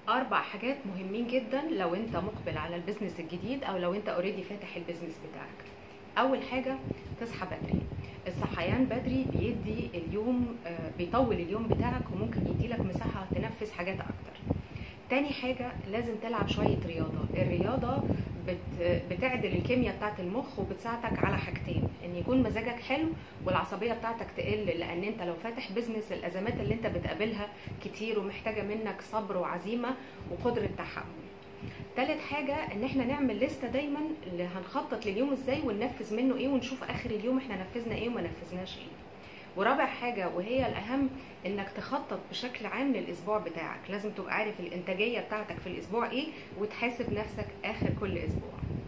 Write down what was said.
اربع حاجات مهمين جدا لو انت مقبل على البيزنس الجديد او لو انت اوريدي فاتح البيزنس بتاعك اول حاجه تصحى بدري الصحيان بدري بيدي اليوم آه، بيطول اليوم بتاعك وممكن يديلك مساحه تنفذ حاجات اكتر تاني حاجة لازم تلعب شوية رياضة الرياضة بت... بتعدل الكيمياء بتاعت المخ وبتساعدك على حاجتين ان يكون مزاجك حلو والعصبية بتاعتك تقل لان انت لو فاتح بيزنس الازمات اللي انت بتقابلها كتير ومحتاجة منك صبر وعزيمة وقدرة تحمل تالت حاجة ان احنا نعمل لستة دايما اللي هنخطط لليوم ازاي وننفذ منه ايه ونشوف اخر اليوم احنا نفذنا ايه وما نفذناش ايه ورابع حاجة وهي الأهم إنك تخطط بشكل عام للأسبوع بتاعك، لازم تبقى عارف الإنتاجية بتاعتك في الأسبوع إيه وتحاسب نفسك آخر كل أسبوع.